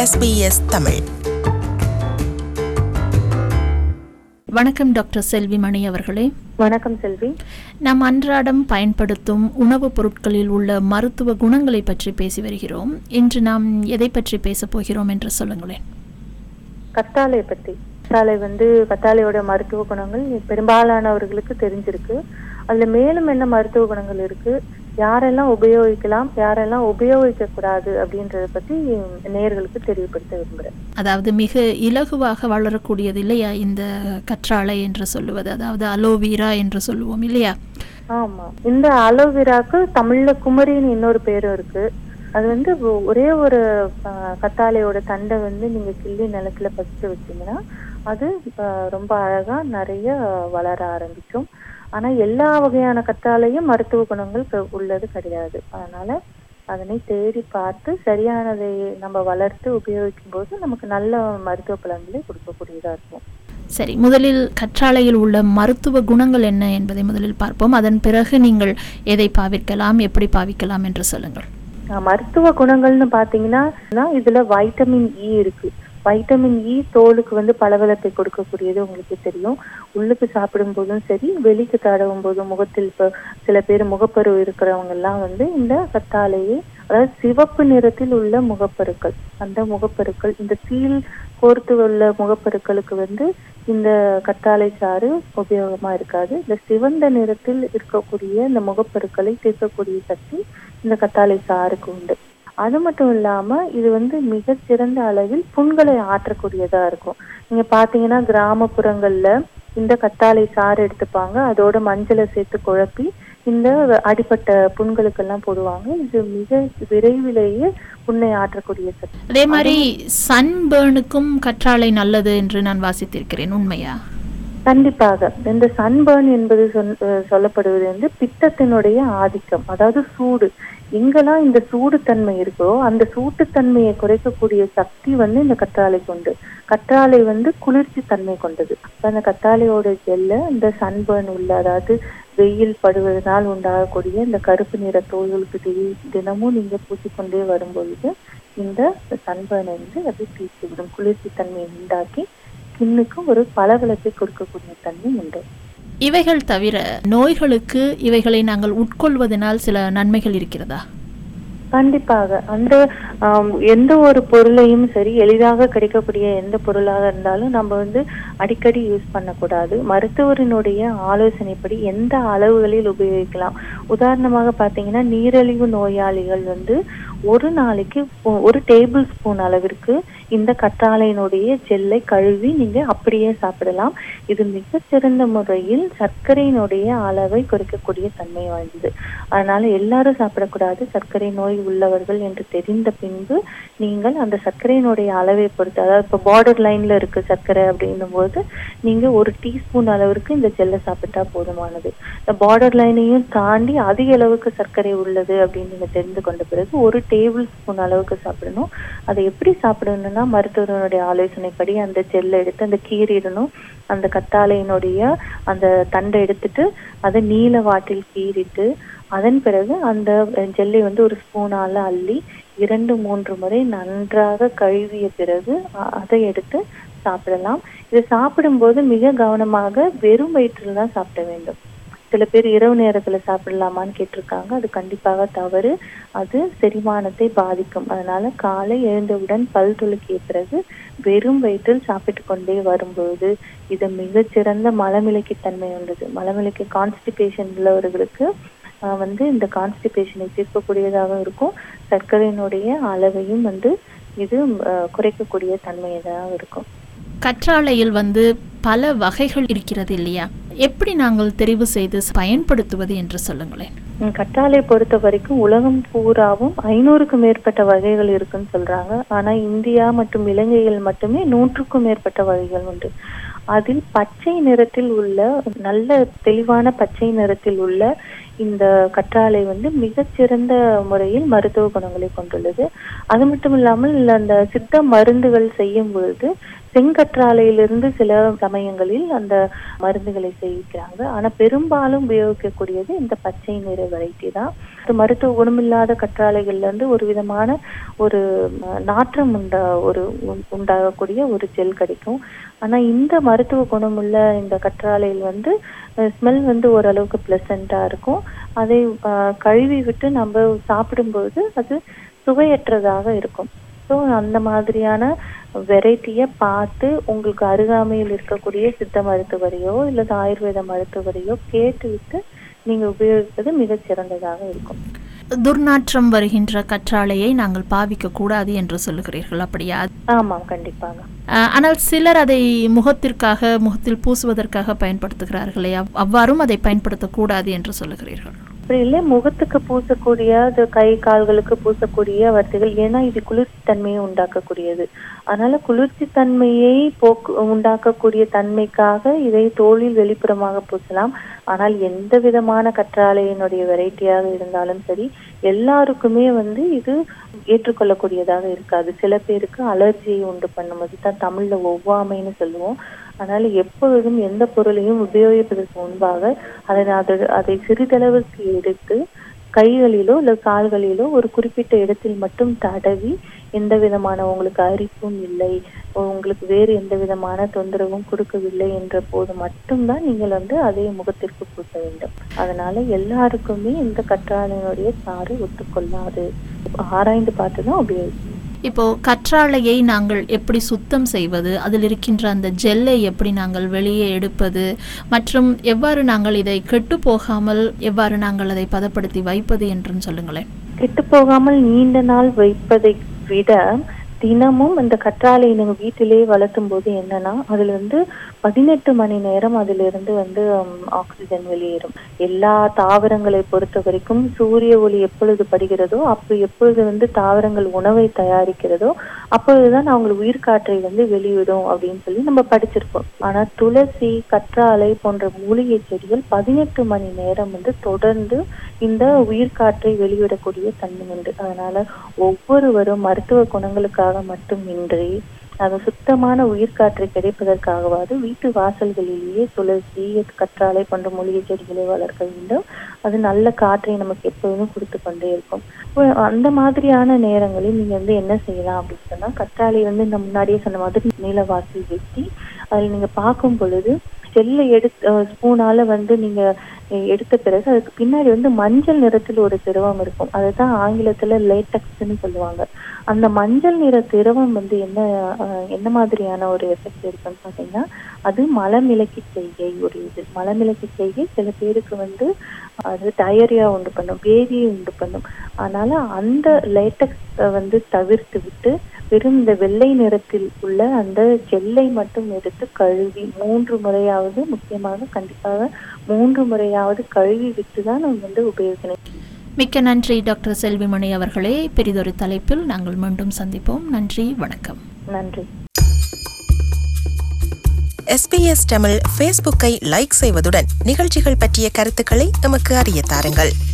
SBS Tamil வணக்கம் doctor செல்வி மணி அவர்களே வணக்கம் செல்வி நாம் அன்றாடம் பயன்படுத்தும் உணவுப் பொருட்களில் உள்ள மருத்துவ குணங்களை பற்றி பேசி வருகிறோம் இன்று நாம் எதை பற்றி பேசப் போகிறோம் என்று சொல்லுங்களேன் கத்தாழை பத்தி கத்தாழை வந்து கத்தாழையோட மருத்துவ குணங்கள் பெரும்பாலானவர்களுக்கு தெரிஞ்சிருக்கு அதுல மேலும் என்ன மருத்துவ குணங்கள் இருக்கு யாரெல்லாம் உபயோகிக்கலாம் யாரெல்லாம் உபயோகிக்க கூடாது அப்படின்றத பத்தி நேயர்களுக்கு தெரியப்படுத்த விரும்புறேன் அதாவது மிக இலகுவாக வளரக்கூடியது இல்லையா இந்த கற்றாழை என்று சொல்லுவது அதாவது அலோவீரா என்று சொல்லுவோம் இல்லையா ஆமா இந்த அலோவேராக்கு தமிழ்ல குமரின்னு இன்னொரு பேரும் இருக்கு அது வந்து ஒ- ஒரே ஒரு ஆஹ், கத்தாழையோட தண்டை வந்து நீங்க கிள்ளி நிலத்துல பறிச்சு வச்சீங்கன்னா அது ஆஹ், ரொம்ப அழகா நிறைய வளர ஆரம்பிக்கும் ஆனா எல்லா வகையான கத்தாழையும் மருத்துவ குணங்கள் க- உள்ளது கிடையாது அதனால அதனை தேடி பார்த்து சரியானதை நம்ம வளர்த்து உபயோகிக்கும் போது நமக்கு நல்ல மருத்துவ பலன்களை கொடுக்கக்கூடியதா இருக்கும் சரி முதலில் கற்றாழையில் உள்ள மருத்துவ குணங்கள் என்ன என்பதை முதலில் பார்ப்போம் அதன் பிறகு நீங்கள் எதை பாவிக்கலாம் எப்படி பாவிக்கலாம் என்று சொல்லுங்கள் ஆஹ் மருத்துவ குணங்கள்னு பாத்தீங்கன்னா நான் இதுல வைட்டமின் இ இருக்கு வைட்டமின் இ தோலுக்கு வந்து பளபளப்பை கொடுக்கக்கூடியது உங்களுக்கு தெரியும் உள்ளுக்கு சாப்பிடும் போதும் சரி வெளிக்கு தடவும் போதும் முகத்தில் இப்போ சில பேர் முகப்பரு இருக்கிறவங்க எல்லாம் வந்து இந்த கத்தாழையை அதாவது சிவப்பு நிறத்தில் உள்ள முகப்பருக்கள் அந்த முகப்பருக்கள் இந்த சீல் கோர்த்து உள்ள முகப்பருக்களுக்கு வந்து இந்த கத்தாழை சாறு உபயோகமா இருக்காது இந்த சிவந்த நிறத்தில் இருக்கக்கூடிய இந்த முகப்பருக்களை தீர்க்கக்கூடிய சக்தி இந்த கத்தாழை சாருக்கு உண்டு அது மட்டும் இல்லாம இது வந்து மிகச்சிறந்த அளவில் புண்களை ஆற்றக்கூடியதா இருக்கும் நீங்க பாத்தீங்கன்னா கிராமப்புறங்கள்ல இந்த கத்தாழை சாறு எடுத்துப்பாங்க அதோட மஞ்சளை சேர்த்து குழப்பி இந்த அடிப்பட்ட புண்களுக்கெல்லாம் போடுவாங்க இது மிக விரைவிலேயே புண்ணை ஆற்றக்கூடிய சக்தி அதே மாதிரி சன்பேர்னுக்கும் கற்றாழை நல்லது என்று நான் வாசித்திருக்கிறேன் உண்மையா கண்டிப்பாக இந்த சன்பர்ன் என்பது சொல்- அஹ் சொல்லப்படுவது வந்து பித்தத்தினுடைய ஆதிக்கம் அதாவது சூடு எங்கெல்லாம் இந்த சூடுத்தன்மை இருக்கோ அந்த சூட்டுத்தன்மையை குறைக்கக்கூடிய சக்தி வந்து இந்த கற்றாழைக்கு உண்டு கற்றாழை வந்து குளிர்ச்சி தன்மை கொண்டது அப்ப அந்த கற்றாழையோட ஜெல்ல இந்த சன்பர்ன் உள்ள அதாவது வெயில் படுவதனால் உண்டாகக்கூடிய இந்த கருப்பு நிற தோல்களுக்கு தி- தினமும் நீங்க பூசிக்கொண்டே வரும்பொழுது இந்த சன்பர்னை வந்து அது தீர்த்து விடும் குளிர்ச்சி தன்மையை உண்டாக்கி ஸ்கின்னுக்கு ஒரு பளபளப்பை கொடுக்கக்கூடிய தன்மை உண்டு இவைகள் தவிர நோய்களுக்கு இவைகளை நாங்கள் உட்கொள்வதனால் சில நன்மைகள் இருக்கிறதா கண்டிப்பாக அந்த ஆம், எந்த ஒரு பொருளையும் சரி எளிதாக கிடைக்கக்கூடிய எந்த பொருளாக இருந்தாலும் நம்ம வந்து அடிக்கடி யூஸ் பண்ணக்கூடாது மருத்துவரினுடைய ஆலோசனைப்படி எந்த அளவுகளில் உபயோகிக்கலாம் உதாரணமாக பார்த்தீங்கன்னா நீரிழிவு நோயாளிகள் வந்து ஒரு நாளைக்கு ஒ- ஒரு டேபிள் ஸ்பூன் அளவிற்கு இந்த கற்றாழையினுடைய ஜெல்லை கழுவி நீங்க அப்படியே சாப்பிடலாம் இது மிகச்சிறந்த முறையில் சர்க்கரையினுடைய அளவை குறைக்கக்கூடிய தன்மை வாய்ந்தது அதனால எல்லாரும் சாப்பிடக்கூடாது சர்க்கரை நோய் உள்ளவர்கள் என்று தெரிந்த பின்பு நீங்கள் அந்த சர்க்கரையினுடைய அளவை பொறுத்து அதாவது இப்போ பார்டர் லைன்ல இருக்கு சர்க்கரை அப்படின்னும் போது நீங்க ஒரு டீஸ்பூன் அளவிற்கு இந்த ஜெல்லை சாப்பிட்டா போதுமானது இந்த பார்டர் லைனையும் தாண்டி அதிக அளவுக்கு சர்க்கரை உள்ளது அப்படின்னு நீங்க தெரிந்து கொண்ட பிறகு ஒரு டேபிள் ஸ்பூன் அளவுக்கு சாப்பிடணும் அதை எப்படி சாப்பிடணும்னா மருத்துவருடைய ஆலோசனைப்படி அந்த ஜெல்லை எடுத்து அந்த கீறிடணும் அந்த கத்தாழையினுடைய அந்த தண்டை எடுத்துட்டு அதை நீல வாட்டில் கீறிட்டு அதன் பிறகு அந்த ஜெல்லை வந்து ஒரு ஸ்பூனால அள்ளி இரண்டு மூன்று முறை நன்றாக கழுவிய பிறகு அ- அதை எடுத்து சாப்பிடலாம் இதை சாப்பிடும்போது மிக கவனமாக வெறும் வயிற்றில் தான் சாப்பிட வேண்டும் சில பேர் இரவு நேரத்துல சாப்பிடலாமான்னு கேட்டிருக்காங்க அது கண்டிப்பாக தவறு அது செரிமானத்தை பாதிக்கும் அதனால காலை எழுந்தவுடன் பல் துலக்கிய பிறகு வெறும் வயிற்றில் சாப்பிட்டு கொண்டே வரும்பொழுது இது மிகச்சிறந்த மலமிளக்கி தன்மை உள்ளது மலமிளக்கி கான்ஸ்டிபேஷன் உள்ளவர்களுக்கு ஆஹ் வந்து இந்த கான்ஸ்டிபேஷனை தீர்க்கக்கூடியதாக இருக்கும் சர்க்கரையினுடைய அளவையும் வந்து இது ஆஹ் குறைக்கக்கூடிய தன்மையதாக இருக்கும் கற்றாழையில் வந்து பல வகைகள் இருக்கிறது இல்லையா எப்படி நாங்கள் தெரிவு செய்து பயன்படுத்துவது என்று சொல்லுங்களேன் ம், கற்றாழை பொறுத்த வரைக்கும் உலகம் பூராவும் ஐநூறுக்கும் மேற்பட்ட வகைகள் இருக்குன்னு சொல்றாங்க ஆனா இந்தியா மற்றும் இலங்கையில் மட்டுமே நூற்றுக்கும் மேற்பட்ட வகைகள் உண்டு அதில் பச்சை நிறத்தில் உள்ள நல்ல தெளிவான பச்சை நிறத்தில் உள்ள இந்த கற்றாழை வந்து மிகச்சிறந்த முறையில் மருத்துவ குணங்களை கொண்டுள்ளது அது மட்டும் இல்லாமல் அந்த சித்த மருந்துகள் செய்யும் பொழுது செங்கற்றாழையிலிருந்து சில சமயங்களில் அந்த மருந்துகளை செய்கிறாங்க ஆனா பெரும்பாலும் உபயோகிக்கக்கூடியது இந்த பச்சை நிற வெரைட்டி தான் இது மருத்துவ குணமில்லாத கற்றாழைகள்ல இருந்து ஒரு விதமான ஒரு அஹ், நாற்றம் உண்டா ஒரு உண்- உண்டாகக்கூடிய ஒரு ஜெல் கிடைக்கும் ஆனா இந்த மருத்துவ குணமுள்ள இந்த கற்றாழையில் வந்து ஸ்மெல் வந்து ஓரளவுக்கு பிளசண்டா இருக்கும் அதை அஹ், கழுவி விட்டு நம்ம சாப்பிடும்போது அது சுவையற்றதாக இருக்கும் ஸோ அந்த மாதிரியான வெரைட்டியை பார்த்து உங்களுக்கு அருகாமையில் இருக்கக்கூடிய சித்த மருத்துவரையோ இல்லது ஆயுர்வேத மருத்துவரையோ கேட்டுவிட்டு நீங்க உபயோகிப்பது மிகச் சிறந்ததாக இருக்கும் துர்நாற்றம் வருகின்ற கற்றாழையை நாங்கள் பாவிக்க கூடாது என்று சொல்லுகிறீர்கள் அப்படியா ஆமாம் கண்டிப்பாக அஹ், ஆனால் சிலர் அதை முகத்திற்காக முகத்தில் பூசுவதற்காக பயன்படுத்துகிறார்களே அவ்- அவ்வாறும் அதை பயன்படுத்தக்கூடாது என்று சொல்லுகிறீர்கள் அப்படி இல்லை முகத்துக்கு பூசக்கூடிய அது கை கால்களுக்கு பூசக்கூடிய வர்த்திகள் ஏன்னா இது குளிர்ச்சி தன்மையை உண்டாக்கக்கூடியது அதனால குளிர்ச்சி தன்மையை போக்கு உண்டாக்கக்கூடிய தன்மைக்காக இதை தோலில் வெளிப்புறமாக பூசலாம் ஆனால் எந்த விதமான கற்றாழையினுடைய வெரைட்டியாக இருந்தாலும் சரி எல்லாருக்குமே வந்து இது ஏற்றுக்கொள்ளக்கூடியதாக இருக்காது சில பேருக்கு அலர்ஜியை உண்டு பண்ணும் அதுதான் தமிழ்ல ஒவ்வாமைன்னு சொல்லுவோம் அதனால எப்பொழுதும் எந்த பொருளையும் உபயோகிப்பதற்கு முன்பாக அதை அதை அதை சிறிதளவுக்கு எடுத்து கைகளிலோ இல்ல கால்களிலோ ஒரு குறிப்பிட்ட இடத்தில் மட்டும் தடவி எந்த விதமான உங்களுக்கு அரிப்பும் இல்லை உங்களுக்கு வேறு எந்த விதமான தொந்தரவும் கொடுக்கவில்லை என்ற போது மட்டும்தான் நீங்கள் வந்து அதை முகத்திற்கு பூச வேண்டும் அதனால எல்லாருக்குமே இந்த கற்றாழையினுடைய சாறு ஒத்துக்கொள்ளாது ஆராய்ந்து பார்த்து தான் உபயோகிக்கணும் இப்போ கற்றாழையை நாங்கள் எப்படி சுத்தம் செய்வது அதில் இருக்கின்ற அந்த ஜெல்லை எப்படி நாங்கள் வெளியே எடுப்பது மற்றும் எவ்வாறு நாங்கள் இதை கெட்டு போகாமல் எவ்வாறு நாங்கள் அதை பதப்படுத்தி வைப்பது என்றும் சொல்லுங்களேன் கெட்டு போகாமல் நீண்ட நாள் வைப்பதை விட தினமும் இந்த கற்றாழையை நீங்க வீட்டிலேயே வளர்த்தும் போது என்னன்னா அதுல வந்து பதினெட்டு மணி நேரம் அதுல இருந்து வந்து ஹம், ஆக்சிஜன் வெளியேறும் எல்லா தாவரங்களை பொறுத்த வரைக்கும் சூரிய ஒளி எப்பொழுது படுகிறதோ அப்போ எப்பொழுது வந்து தாவரங்கள் உணவை தயாரிக்கிறதோ அப்பொழுதுதான் அவங்க உயிர்காற்றை வந்து வெளியிடும் அப்படின்னு சொல்லி நம்ம படிச்சிருப்போம் ஆனா துளசி கற்றாழை போன்ற மூலிகை செடிகள் பதினெட்டு மணி நேரம் வந்து தொடர்ந்து இந்த உயிர்காற்றை வெளியிடக்கூடிய தன்மை உண்டு அதனால ஒவ்வொருவரும் மருத்துவ குணங்களுக்காக மட்டுமின்றி அது சுத்தமான உயிர்காற்றை கிடைப்பதற்காகவாது வீட்டு வாசல்களிலேயே துளசி கற்றாழை போன்ற மூலிகை செடிகளை வளர்க்க வேண்டும் அது நல்ல காற்றை நமக்கு எப்பொழுதும் கொடுத்து கொண்டே இருக்கும் இப்போ அந்த மாதிரியான நேரங்களில் நீங்க வந்து என்ன செய்யலாம் அப்படின்னு சொன்னா கற்றாழை வந்து இந்த முன்னாடியே சொன்ன மாதிரி நீலவாசி வெட்டி அதில் நீங்க பார்க்கும் பொழுது செல்லை எடுத்து ஸ்பூனால வந்து நீங்க அஹ், எடுத்த பிறகு அதுக்கு பின்னாடி வந்து மஞ்சள் நிறத்தில் ஒரு திரவம் இருக்கும் அதுதான் ஆங்கிலத்துல லேட்டக்ஸ்ன்னு சொல்லுவாங்க அந்த மஞ்சள் நிற திரவம் வந்து என்ன அஹ், என்ன மாதிரியான ஒரு எஃபெக்ட் இருக்குன்னு பாத்தீங்கன்னா அது மலமிளக்கி செய்கை ஒரு இது மலமிளக்கி செய்கை சில பேருக்கு வந்து அது டயரியா உண்டு பண்ணும் பேதியை உண்டு பண்ணும் அதனால அந்த லேட்டக்ஸ் வந்து தவிர்த்து விட்டு வெறும் இந்த வெள்ளை நிறத்தில் உள்ள அந்த ஜெல்லை மட்டும் எடுத்து கழுவி மூன்று முறையாவது முக்கியமாக கண்டிப்பாக மூன்று முறையாவது கழுவி விட்டு தான் நம்ம வந்து உபயோகிக்கணும் மிக்க நன்றி டாக்டர் செல்விமணி அவர்களே பெரிதொரு தலைப்பில் நாங்கள் மீண்டும் சந்திப்போம் நன்றி வணக்கம் நன்றி எஸ்பிஎஸ் தமிழ் ஃபேஸ்புக்கை லைக் செய்வதுடன் நிகழ்ச்சிகள் பற்றிய கருத்துக்களை எமக்கு அறிய தாருங்கள்